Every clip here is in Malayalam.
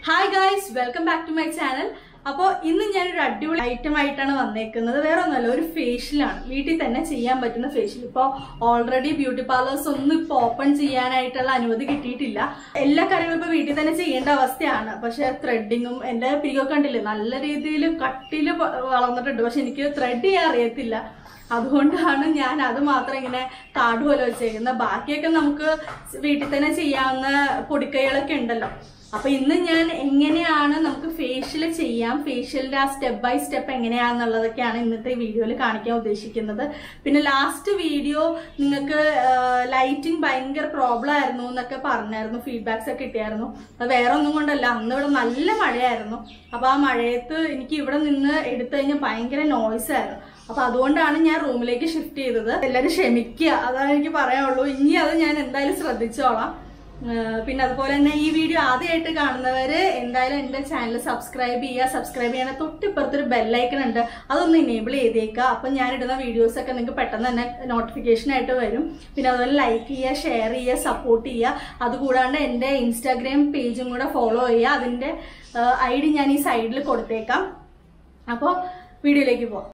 hi guys welcome back to my channel അപ്പോൾ ഇന്ന് ഞാനൊരു അടിപൊളി ഐറ്റം ആയിട്ടാണ് വന്നേക്കുന്നത് വേറെ ഒന്നുമല്ല ഒരു ഫേഷ്യലാണ് വീട്ടിൽ തന്നെ ചെയ്യാൻ പറ്റുന്ന ഫേഷ്യൽ ഇപ്പോൾ ഓൾറെഡി ബ്യൂട്ടി പാർലേഴ്സ് ഒന്നും ഇപ്പോൾ ഓപ്പൺ ചെയ്യാനായിട്ടുള്ള അനുമതി കിട്ടിയിട്ടില്ല എല്ലാ കാര്യങ്ങളും ഇപ്പോൾ വീട്ടിൽ തന്നെ ചെയ്യേണ്ട അവസ്ഥയാണ് പക്ഷെ ത്രെഡിങ്ങും എൻ്റെ പിരികൊക്കെ കണ്ടില്ലേ നല്ല രീതിയിൽ കട്ടിൽ വളർന്നിട്ടുണ്ട് പക്ഷെ എനിക്ക് ത്രെഡ് ചെയ്യാൻ അറിയത്തില്ല അതുകൊണ്ടാണ് ഞാൻ അത് മാത്രം ഇങ്ങനെ കാർഡ് പോലെ വെച്ചേക്കുന്നത് ബാക്കിയൊക്കെ നമുക്ക് വീട്ടിൽ തന്നെ ചെയ്യാവുന്ന പൊടിക്കൈകളൊക്കെ ഉണ്ടല്ലോ അപ്പൊ ഇന്ന് ഞാൻ എങ്ങനെയാണ് നമുക്ക് ഫേഷ്യൽ ചെയ്യാം ഫേഷ്യലിന്റെ ആ സ്റ്റെപ്പ് ബൈ സ്റ്റെപ്പ് എങ്ങനെയാണെന്നുള്ളതൊക്കെയാണ് ഇന്നത്തെ വീഡിയോയിൽ കാണിക്കാൻ ഉദ്ദേശിക്കുന്നത് പിന്നെ ലാസ്റ്റ് വീഡിയോ നിങ്ങൾക്ക് ലൈറ്റിംഗ് ഭയങ്കര പ്രോബ്ലം ആയിരുന്നു എന്നൊക്കെ പറഞ്ഞായിരുന്നു ഫീഡ്ബാക്സ് ഒക്കെ കിട്ടിയായിരുന്നു അത് വേറെ ഒന്നും കൊണ്ടല്ല അന്ന് ഇവിടെ നല്ല മഴയായിരുന്നു അപ്പൊ ആ മഴയത്ത് എനിക്ക് ഇവിടെ നിന്ന് എടുത്തു കഴിഞ്ഞാൽ ഭയങ്കര നോയ്സ് ആയിരുന്നു അപ്പൊ അതുകൊണ്ടാണ് ഞാൻ റൂമിലേക്ക് ഷിഫ്റ്റ് ചെയ്തത് എല്ലാവരും ക്ഷമിക്കുക അതാണ് എനിക്ക് പറയാനുള്ളൂ ഇനി അത് ഞാൻ എന്തായാലും ശ്രദ്ധിച്ചോളാം ഏഹ് പിന്നെ അതുപോലെ തന്നെ ഈ വീഡിയോ ആദ്യമായിട്ട് കാണുന്നവര് എന്തായാലും എന്റെ ചാനൽ സബ്സ്ക്രൈബ് ചെയ്യുക സബ്സ്ക്രൈബ് ചെയ്യണ തൊട്ടിപ്പുറത്തൊരു ബെല്ലൈക്കൺ ഉണ്ട് അതൊന്ന് ഇനേബിൾ ചെയ്തേക്കുക അപ്പം ഞാനിടുന്ന വീഡിയോസ് ഒക്കെ നിങ്ങൾക്ക് പെട്ടെന്ന് തന്നെ നോട്ടിഫിക്കേഷൻ ആയിട്ട് വരും പിന്നെ അതുപോലെ ലൈക്ക് ചെയ്യുക ഷെയർ ചെയ്യുക സപ്പോർട്ട് ചെയ്യുക അതുകൂടാണ്ട് എൻ്റെ ഇൻസ്റ്റാഗ്രാം പേജും കൂടെ ഫോളോ ചെയ്യുക അതിൻ്റെ ഐ ഡി ഞാൻ ഈ സൈഡിൽ കൊടുത്തേക്കാം അപ്പോൾ വീഡിയോയിലേക്ക് പോവാം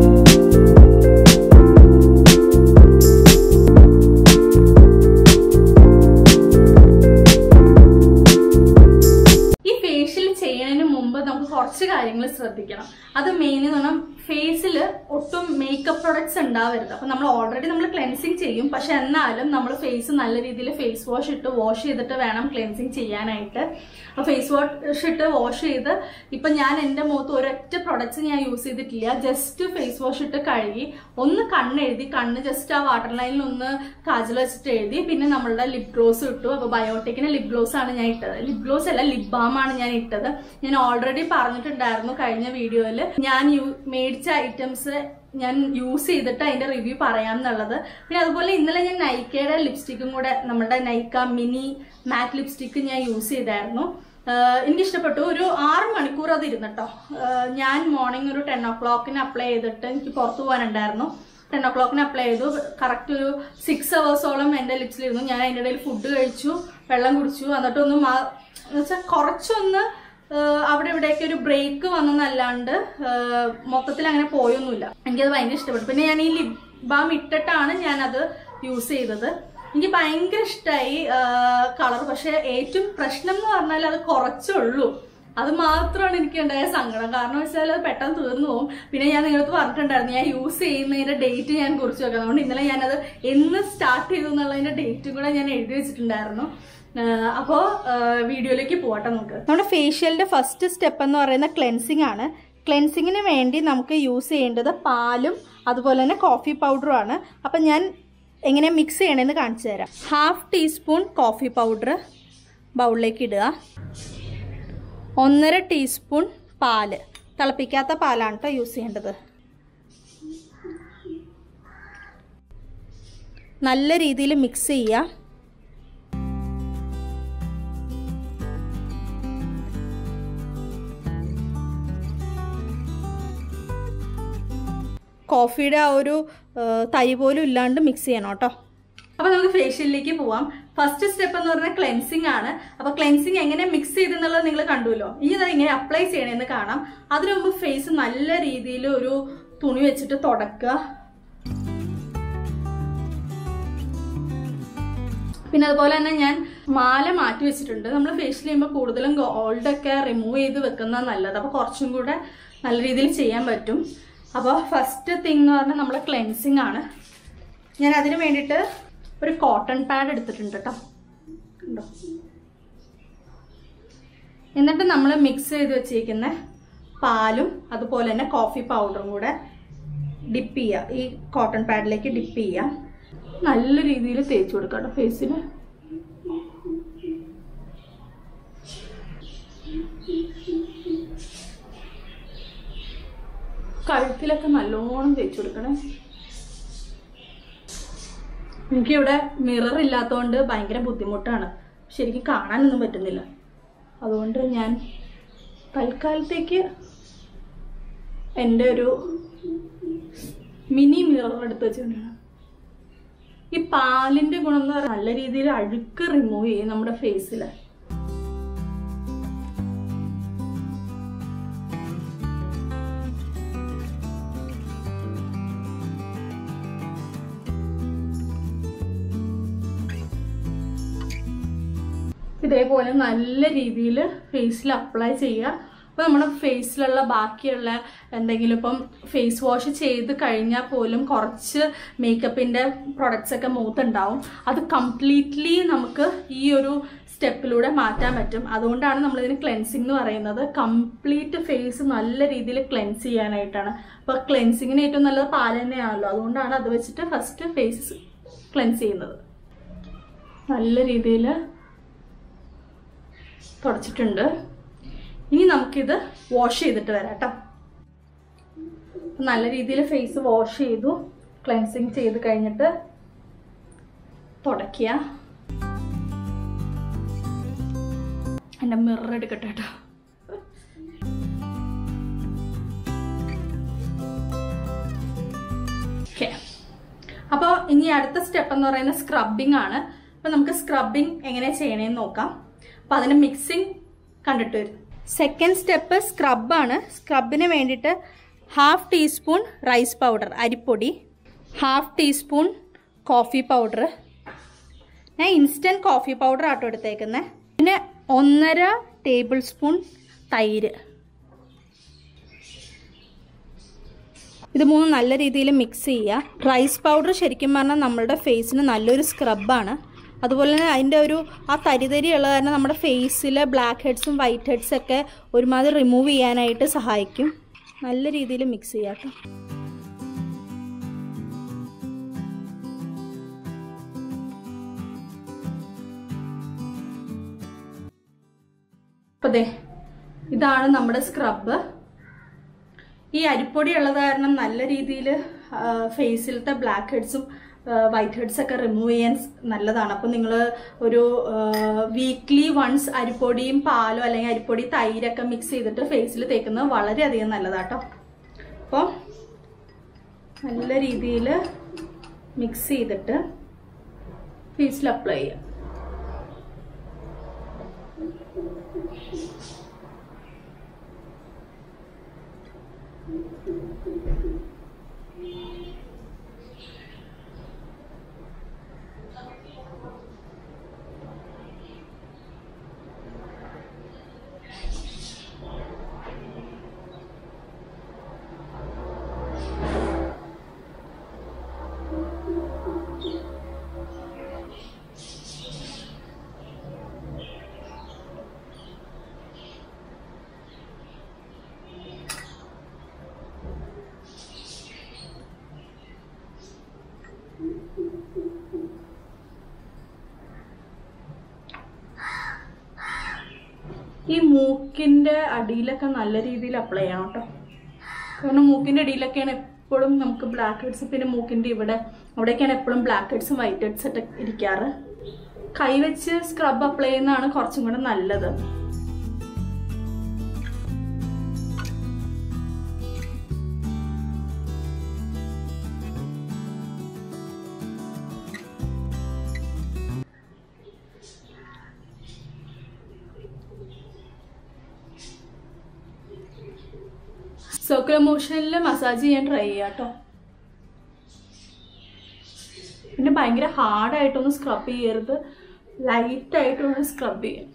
ഈ ഫേഷ്യൽ ചെയ്യുന്നതിന് മുമ്പ് നമുക്ക് കുറച്ച് കാര്യങ്ങൾ ശ്രദ്ധിക്കണം അത് മെയിൻ എന്ന് പറഞ്ഞാൽ ഫേസിൽ ഒട്ടും മേക്കപ്പ് പ്രൊഡക്ട്സ് ഉണ്ടാവരുത് അപ്പൊ നമ്മൾ ഓൾറെഡി നമ്മൾ ക്ലെൻസിങ് ചെയ്യും പക്ഷെ എന്നാലും നമ്മൾ ഫേസ് നല്ല രീതിയിൽ ഫേസ് വാഷ് ഇട്ട് വാഷ് ചെയ്തിട്ട് വേണം ക്ലെൻസിങ് ചെയ്യാനായിട്ട് അപ്പൊ ഫേസ് വാഷ് ഇട്ട് വാഷ് ചെയ്ത് ഇപ്പൊ ഞാൻ എൻ്റെ മുഖത്ത് ഒരൊറ്റ പ്രൊഡക്ട്സ് ഞാൻ യൂസ് ചെയ്തിട്ടില്ല ജസ്റ്റ് ഫേസ് വാഷ് ഇട്ട് കഴുകി ഒന്ന് കണ്ണെഴുതി കണ്ണ് ജസ്റ്റ് ആ വാട്ടർ ലൈനിൽ ഒന്ന് കാജൽ വെച്ചിട്ട് എഴുതി പിന്നെ നമ്മളുടെ ലിപ് ഗ്ലോസ് ഇട്ടു അപ്പൊ ബയോട്ടിക്കിന്റെ ലിപ് ഗ്ലോസ് ആണ് ഞാൻ ഇട്ടത് ലിപ് ഗ്ലോസ് അല്ല ലിപ് ബാം ആണ് ഞാൻ ഇട്ടത് ഞാൻ ഓൾറെഡി പറഞ്ഞിട്ടുണ്ടായിരുന്നു കഴിഞ്ഞ വീഡിയോയിൽ ഞാൻ യൂ മേടിച്ച ഐറ്റംസ് ഞാൻ യൂസ് ചെയ്തിട്ട് അതിന്റെ റിവ്യൂ പറയാമെന്നുള്ളത് പിന്നെ അതുപോലെ ഇന്നലെ ഞാൻ നൈക്കയുടെ ലിപ്സ്റ്റിക്കും കൂടെ നമ്മുടെ നൈക്ക മിനി മാറ്റ് ലിപ്സ്റ്റിക്ക് ഞാൻ യൂസ് ചെയ്തായിരുന്നു ആഹ് എനിക്ക് ഇഷ്ടപ്പെട്ടു ഒരു ആറ് മണിക്കൂർ അത് ഇരുന്നിട്ടോ ആഹ് ഞാൻ മോർണിംഗ് ഒരു ടെൻ ഒ ക്ലോക്കിന് അപ്ലൈ ചെയ്തിട്ട് എനിക്ക് പുറത്തു പോകാനുണ്ടായിരുന്നു ടെൻ ഒ ക്ലോക്കിന് അപ്ലൈ ചെയ്തു കറക്റ്റ് ഒരു സിക്സ് അവേഴ്സോളം എൻ്റെ ലിപ്സിലിരുന്നു ഞാൻ അതിൻ്റെ ഇടയിൽ ഫുഡ് കഴിച്ചു വെള്ളം കുടിച്ചു എന്നിട്ടൊന്നും ആ എന്നുവെച്ചാൽ കുറച്ചൊന്ന് ആഹ് അവിടെ ഇവിടെയൊക്കെ ഒരു ബ്രേക്ക് വന്നെന്നല്ലാണ്ട് ആഹ് മൊത്തത്തിൽ അങ്ങനെ പോയൊന്നുമില്ല എനിക്കത് ഭയങ്കര ഇഷ്ടപ്പെട്ടു പിന്നെ ഞാൻ ഈ ലിപ് ബാം ഇട്ടിട്ടാണ് ഞാനത് യൂസ് ചെയ്തത് എനിക്ക് ഭയങ്കര ഇഷ്ടമായി കളർ പക്ഷെ ഏറ്റവും പ്രശ്നം എന്ന് പറഞ്ഞാൽ അത് കുറച്ചുള്ളൂ അത് മാത്രമാണ് എനിക്ക് ഉണ്ടായ സങ്കടം കാരണം വെച്ചാൽ അത് പെട്ടെന്ന് തീർന്നു പോകും പിന്നെ ഞാൻ നിങ്ങൾക്ക് പറഞ്ഞിട്ടുണ്ടായിരുന്നു ഞാൻ യൂസ് ചെയ്യുന്നതിന്റെ ഡേറ്റ് ഞാൻ കുറിച്ച് വെക്കാം അതുകൊണ്ട് ഇന്നലെ ഞാനത് എന്ന് സ്റ്റാർട്ട് ചെയ്തു എന്നുള്ളതിന്റെ ഡേറ്റും കൂടെ ഞാൻ എഴുതി വെച്ചിട്ടുണ്ടായിരുന്നു ആഹ് അപ്പോ ആഹ് വീഡിയോയിലേക്ക് പോകട്ടെ നമുക്ക് നമ്മുടെ ഫേഷ്യലിന്റെ ഫസ്റ്റ് സ്റ്റെപ്പ് എന്ന് പറയുന്ന ക്ലെൻസിങ് ആണ് ക്ലെൻസിങ്ങിന് വേണ്ടി നമുക്ക് യൂസ് ചെയ്യേണ്ടത് പാലും അതുപോലെ തന്നെ കോഫി പൗഡറും ആണ് അപ്പം ഞാൻ എങ്ങനെ മിക്സ് ചെയ്യണമെന്ന് കാണിച്ചു തരാം ഹാഫ് ടീസ്പൂൺ കോഫി പൗഡർ ബൗളിലേക്ക് ഇടുക ഒന്നര ടീസ്പൂൺ പാല് തിളപ്പിക്കാത്ത പാലാണ് കേട്ടോ യൂസ് ചെയ്യേണ്ടത് നല്ല രീതിയിൽ മിക്സ് ചെയ്യുക കോഫിയുടെ ആ ഒരു ആ, തരി പോലും ഇല്ലാണ്ട് മിക്സ് ചെയ്യണം കേട്ടോ അപ്പൊ നമുക്ക് ഫേഷ്യലിലേക്ക് പോവാം ഫസ്റ്റ് സ്റ്റെപ്പ് എന്ന് പറഞ്ഞാൽ ക്ലെൻസിങ് ആണ് അപ്പൊ ക്ലെൻസിങ് എങ്ങനെ മിക്സ് ചെയ്തെന്നുള്ളത് നിങ്ങൾ കണ്ടുല്ലോ ഇനി അത് എങ്ങനെ അപ്ലൈ ചെയ്യണമെന്ന് കാണാം അതിനു മുമ്പ് ഫേസ് നല്ല രീതിയിൽ ഒരു തുണി വെച്ചിട്ട് തുടക്കുക പിന്നെ അതുപോലെ തന്നെ ഞാൻ മാല മാറ്റി വെച്ചിട്ടുണ്ട് നമ്മൾ ഫേഷ്യൽ ചെയ്യുമ്പോൾ കൂടുതലും ഗോൾഡ് ഒക്കെ റിമൂവ് ചെയ്ത് വെക്കുന്നത് നല്ലത് അപ്പോൾ കുറച്ചും കൂടെ നല്ല രീതിയിൽ ചെയ്യാൻ പറ്റും അപ്പോൾ ഫസ്റ്റ് തിങ് എന്ന് പറഞ്ഞാൽ നമ്മൾ ക്ലെൻസിങ് ആണ് ഞാൻ അതിന് വേണ്ടിയിട്ട് ഒരു കോട്ടൺ പാഡ് എടുത്തിട്ടുണ്ട് കേട്ടോ ഉണ്ടോ എന്നിട്ട് നമ്മൾ മിക്സ് ചെയ്ത് വെച്ചിരിക്കുന്ന പാലും അതുപോലെ തന്നെ കോഫി പൗഡറും കൂടെ ഡിപ്പ് ചെയ്യുക ഈ കോട്ടൺ പാഡിലേക്ക് ഡിപ്പ് ചെയ്യുക നല്ല രീതിയിൽ തേച്ച് കൊടുക്കാം കേട്ടോ ഫേസിൽ കഴുത്തിലൊക്കെ നല്ലോണം തേച്ച് കൊടുക്കണേ എനിക്കിവിടെ മിറർ ഇല്ലാത്തതുകൊണ്ട് ഭയങ്കര ബുദ്ധിമുട്ടാണ് ശരിക്കും കാണാനൊന്നും പറ്റുന്നില്ല അതുകൊണ്ട് ഞാൻ തൽക്കാലത്തേക്ക് എൻ്റെ ഒരു മിനി മിറർ എടുത്ത് വെച്ചിട്ടുണ്ടാണ് ഈ പാലിന്റെ ഗുണം എന്ന് പറഞ്ഞാൽ നല്ല രീതിയിൽ അഴുക്ക് റിമൂവ് ചെയ്യും നമ്മുടെ ഫേസിൽ ഇതേപോലെ നല്ല രീതിയിൽ ഫേസിൽ അപ്ലൈ ചെയ്യുക അപ്പോൾ നമ്മുടെ ഫേസിലുള്ള ബാക്കിയുള്ള എന്തെങ്കിലും ഇപ്പം ഫേസ് വാഷ് ചെയ്ത് കഴിഞ്ഞാൽ പോലും കുറച്ച് മേക്കപ്പിൻ്റെ പ്രൊഡക്ട്സ് ഒക്കെ മുഖത്തുണ്ടാവും അത് കംപ്ലീറ്റ്ലി നമുക്ക് ഈ ഒരു സ്റ്റെപ്പിലൂടെ മാറ്റാൻ പറ്റും അതുകൊണ്ടാണ് നമ്മളിതിന് ക്ലെൻസിങ് എന്ന് പറയുന്നത് കംപ്ലീറ്റ് ഫേസ് നല്ല രീതിയിൽ ക്ലെൻസ് ചെയ്യാനായിട്ടാണ് അപ്പോൾ ക്ലെൻസിങ്ങിന് ഏറ്റവും നല്ലത് പാൽ തന്നെയാണല്ലോ അതുകൊണ്ടാണ് അത് വെച്ചിട്ട് ഫസ്റ്റ് ഫേസ് ക്ലെൻസ് ചെയ്യുന്നത് നല്ല രീതിയിൽ തുടച്ചിട്ടുണ്ട് ഇനി നമുക്കിത് വാഷ് ചെയ്തിട്ട് വരാം കേട്ടോ നല്ല രീതിയിൽ ഫേസ് വാഷ് ചെയ്തു ക്ലെൻസിങ് ചെയ്ത് കഴിഞ്ഞിട്ട് തുടയ്ക്കുക എൻ്റെ മിറർ എടുക്കട്ടെ കേട്ടോ ഓക്കെ അപ്പോൾ ഇനി അടുത്ത സ്റ്റെപ്പ് എന്ന് പറയുന്നത് സ്ക്രബിംഗ് ആണ് അപ്പോൾ നമുക്ക് സ്ക്രബിംഗ് എങ്ങനെ ചെയ്യണേന്ന് നോക്കാം അപ്പോൾ അതിന് മിക്സിംഗ് കണ്ടിട്ട് വരും സെക്കൻഡ് സ്റ്റെപ്പ് സ്ക്രബാണ് സ്ക്രബിന് വേണ്ടിയിട്ട് ഹാഫ് ടീസ്പൂൺ റൈസ് പൗഡർ അരിപ്പൊടി ഹാഫ് ടീസ്പൂൺ കോഫി പൗഡർ ഞാൻ ഇൻസ്റ്റൻറ്റ് കോഫി പൗഡർ ആട്ടോ എടുത്തേക്കുന്നത് പിന്നെ ഒന്നര ടേബിൾ സ്പൂൺ തൈര് ഇത് മൂന്ന് നല്ല രീതിയിൽ മിക്സ് ചെയ്യുക റൈസ് പൗഡർ ശരിക്കും പറഞ്ഞാൽ നമ്മളുടെ ഫേസിന് നല്ലൊരു സ്ക്രബാണ് അതുപോലെ തന്നെ അതിൻ്റെ ഒരു ആ തരിതരി ഉള്ള കാരണം നമ്മുടെ ഫേസിലെ ബ്ലാക്ക് ഹെഡ്സും വൈറ്റ് ഹെഡ്സും ഒക്കെ ഒരുമാതിരി റിമൂവ് ചെയ്യാനായിട്ട് സഹായിക്കും നല്ല രീതിയിൽ മിക്സ് ചെയ്യാം കേട്ടോ അപ്പോൾ ദേ ഇതാണ് നമ്മുടെ സ്ക്രബ് ഈ അരിപ്പൊടി ഉള്ളത് കാരണം നല്ല രീതിയിൽ ഫേസിലത്തെ ബ്ലാക്ക് ഹെഡ്സും വൈറ്റ് ഹെഡ്സ് ഒക്കെ റിമൂവ് ചെയ്യാൻ സ് നല്ലതാണ് അപ്പം നിങ്ങൾ ഒരു വീക്ക്ലി വൺസ് അരിപ്പൊടിയും പാലോ അല്ലെങ്കിൽ അരിപ്പൊടി തൈരൊക്കെ മിക്സ് ചെയ്തിട്ട് ഫേസിൽ തേക്കുന്നത് വളരെയധികം നല്ലതാട്ടോ അപ്പോൾ നല്ല രീതിയിൽ മിക്സ് ചെയ്തിട്ട് ഫേസിൽ അപ്ലൈ ചെയ്യാം ഈ മൂക്കിന്റെ അടിയിലൊക്കെ നല്ല രീതിയിൽ അപ്ലൈ ചെയ്യണം കേട്ടോ കാരണം മൂക്കിന്റെ അടിയിലൊക്കെയാണ് എപ്പോഴും നമുക്ക് ബ്ലാക്ക് ഹെഡ്സ് പിന്നെ മൂക്കിന്റെ ഇവിടെ അവിടെയൊക്കെയാണ് എപ്പോഴും ബ്ലാക്ക് ഹെഡ്സും വൈറ്റ് ഹെഡ്സ് ഒക്കെ ഇരിക്കാറ് കൈവച്ച് സ്ക്രബ് അപ്ലൈ ചെയ്യുന്നതാണ് കുറച്ചും കൂടെ നല്ലത് സർക്കുലർ മോഷനിൽ മസാജ് ചെയ്യാൻ ട്രൈ ചെയ്യാം കേട്ടോ പിന്നെ ഭയങ്കര ഹാർഡായിട്ടൊന്നും സ്ക്രബ് ചെയ്യരുത് ലൈറ്റായിട്ട് വേണം സ്ക്രബ് ചെയ്യാൻ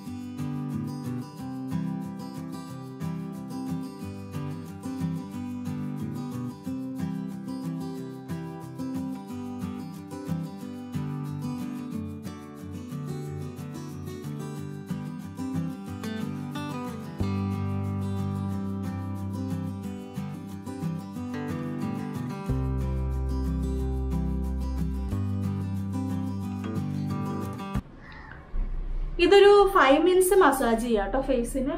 ഇതൊരു ഫൈവ് മിനിറ്റ്സ് മസാജ് ചെയ്യാം കേട്ടോ ഫേസിന്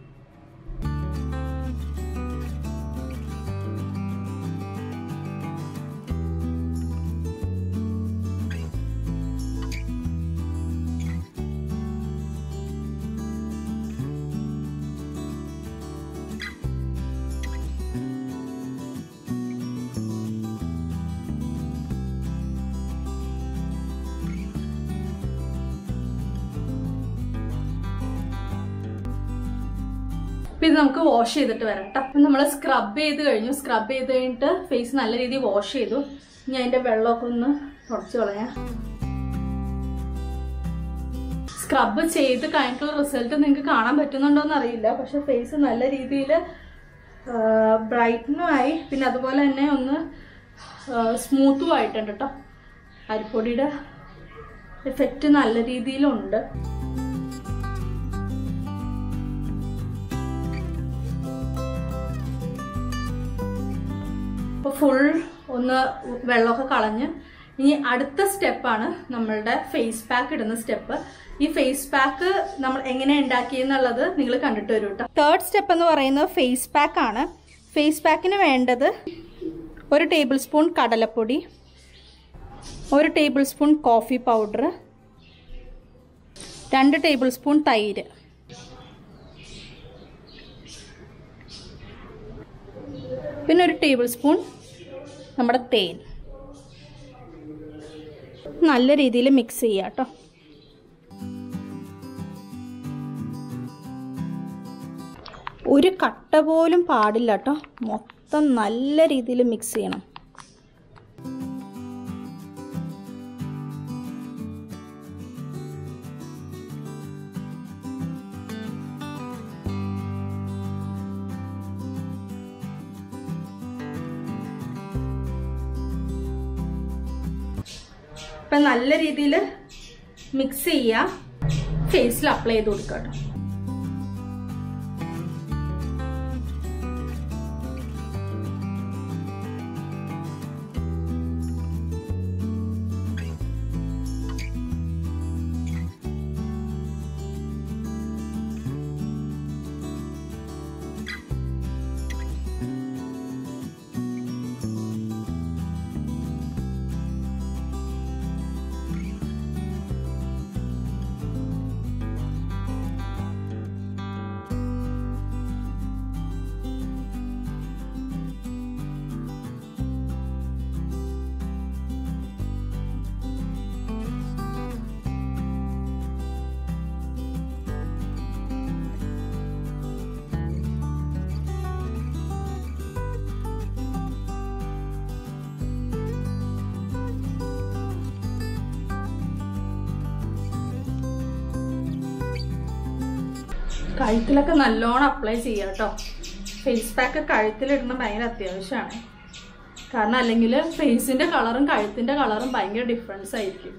അപ്പൊ ഇത് നമുക്ക് വാഷ് ചെയ്തിട്ട് വരാം കേട്ടോ അപ്പൊ നമ്മൾ സ്ക്രബ് ചെയ്ത് കഴിഞ്ഞു സ്ക്രബ് ചെയ്ത് കഴിഞ്ഞിട്ട് ഫേസ് നല്ല രീതിയിൽ വാഷ് ചെയ്തു ഇനി അതിന്റെ വെള്ളമൊക്കെ ഒന്ന് തുടച്ചു കളയാം സ്ക്രബ് ചെയ്ത് കഴിഞ്ഞിട്ടുള്ള റിസൾട്ട് നിങ്ങൾക്ക് കാണാൻ പറ്റുന്നുണ്ടോ എന്ന് അറിയില്ല പക്ഷെ ഫേസ് നല്ല രീതിയിൽ ബ്രൈറ്റനും ആയി പിന്നെ അതുപോലെ തന്നെ ഒന്ന് സ്മൂത്തും ആയിട്ടുണ്ട് കേട്ടോ അരിപ്പൊടിയുടെ എഫക്റ്റ് നല്ല രീതിയിലുണ്ട് ഇപ്പോൾ ഫുൾ ഒന്ന് വെള്ളമൊക്കെ കളഞ്ഞ് ഇനി അടുത്ത സ്റ്റെപ്പാണ് നമ്മളുടെ ഫേസ് പാക്ക് ഇടുന്ന സ്റ്റെപ്പ് ഈ ഫേസ് പാക്ക് നമ്മൾ എങ്ങനെ ഉണ്ടാക്കിയെന്നുള്ളത് നിങ്ങൾ കണ്ടിട്ട് വരും കേട്ടോ തേർഡ് സ്റ്റെപ്പ് എന്ന് പറയുന്നത് ഫേസ് പാക്ക് ആണ് ഫേസ് പാക്കിന് വേണ്ടത് ഒരു ടേബിൾ സ്പൂൺ കടലപ്പൊടി ഒരു ടേബിൾ സ്പൂൺ കോഫി പൗഡർ രണ്ട് ടേബിൾ സ്പൂൺ തൈര് പിന്നെ ഒരു ടേബിൾ സ്പൂൺ നമ്മുടെ തേൻ നല്ല രീതിയിൽ മിക്സ് ചെയ്യുക കേട്ടോ ഒരു കട്ട പോലും പാടില്ല കേട്ടോ മൊത്തം നല്ല രീതിയിൽ മിക്സ് ചെയ്യണം അപ്പം നല്ല രീതിയിൽ മിക്സ് ചെയ്യുക ഫേസിൽ അപ്ലൈ ചെയ്ത് കൊടുക്കുക കേട്ടോ കഴുത്തിലൊക്കെ നല്ലോണം അപ്ലൈ ചെയ്യുക കേട്ടോ ഫേസ് പാക്ക് കഴുത്തിലിടുന്ന ഭയങ്കര അത്യാവശ്യമാണ് കാരണം അല്ലെങ്കിൽ ഫേസിന്റെ കളറും കഴുത്തിന്റെ കളറും ഭയങ്കര ഡിഫറൻസ് ആയിരിക്കും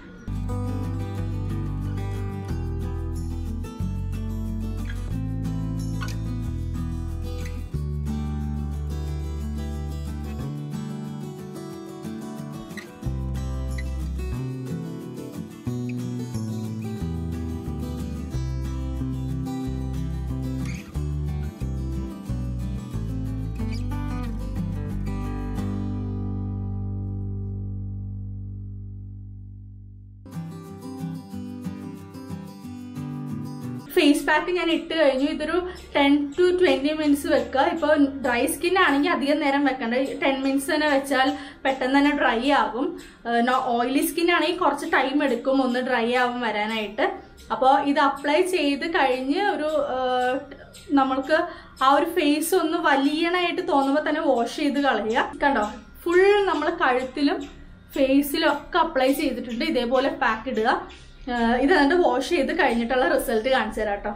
ഫേസ് പാക്ക് ഞാൻ ഇട്ട് കഴിഞ്ഞു ഇതൊരു ടെൻ ടു ട്വന്റി മിനിറ്റ്സ് വെക്കുക ഇപ്പോൾ ഡ്രൈ സ്കിൻ ആണെങ്കിൽ അധികം നേരം വെക്കണ്ട ടെൻ മിനിറ്റ്സ് തന്നെ വെച്ചാൽ പെട്ടെന്ന് തന്നെ ഡ്രൈ ആകും ഓയിലി സ്കിൻ ആണെങ്കിൽ കുറച്ച് ടൈം എടുക്കും ഒന്ന് ഡ്രൈ ആവും വരാനായിട്ട് അപ്പോൾ ഇത് അപ്ലൈ ചെയ്ത് കഴിഞ്ഞ് ഒരു ആ, നമ്മൾക്ക് ആ ഒരു ഫേസ് ഒന്ന് വലിയണായിട്ട് തോന്നുമ്പോൾ തന്നെ വാഷ് ചെയ്ത് കളയുക കണ്ടോ ഫുൾ നമ്മൾ കഴുത്തിലും ഫേസിലും ഒക്കെ അപ്ലൈ ചെയ്തിട്ടുണ്ട് ഇതേപോലെ പാക്ക് ഇടുക ആ, ഇത് എന്നിട്ട് വാഷ് ചെയ്ത് കഴിഞ്ഞിട്ടുള്ള റിസൾട്ട് കാണിച്ചു തരാം കേട്ടോ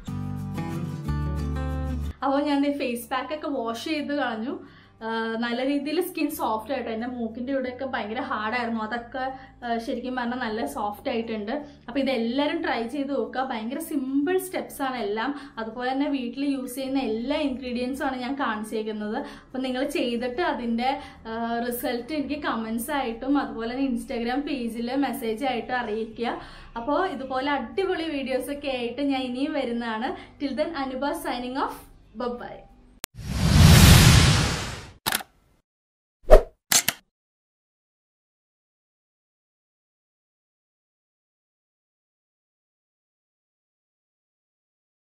അപ്പോൾ ഞാൻ ഫേസ് പാക്ക് ഒക്കെ വാഷ് ചെയ്ത് കളഞ്ഞു ആ, നല്ല രീതിയിൽ സ്കിൻ സോഫ്റ്റ് ആയിട്ട് എൻ്റെ മൂക്കിൻ്റെ ഇവിടെയൊക്കെ ഭയങ്കര ഹാർഡായിരുന്നു അതൊക്കെ ആ, ശരിക്കും പറഞ്ഞാൽ നല്ല സോഫ്റ്റ് ആയിട്ടുണ്ട് അപ്പോൾ ഇതെല്ലാവരും ട്രൈ ചെയ്ത് നോക്കുക ഭയങ്കര സിമ്പിൾ സ്റ്റെപ്സ് ആണ് എല്ലാം അതുപോലെ തന്നെ വീട്ടിൽ യൂസ് ചെയ്യുന്ന എല്ലാ ഇൻഗ്രീഡിയൻസും ആണ് ഞാൻ കാണിച്ചേക്കുന്നത് അപ്പോൾ നിങ്ങൾ ചെയ്തിട്ട് അതിൻ്റെ റിസൾട്ട് എനിക്ക് കമൻസ് ആയിട്ടും അതുപോലെ തന്നെ ഇൻസ്റ്റാഗ്രാം പേജിൽ മെസ്സേജ് ആയിട്ടും അറിയിക്കുക അപ്പോൾ ഇതുപോലെ അടിപൊളി വീഡിയോസൊക്കെ ആയിട്ട് ഞാൻ ഇനിയും വരുന്നതാണ് till then Anuba signing off by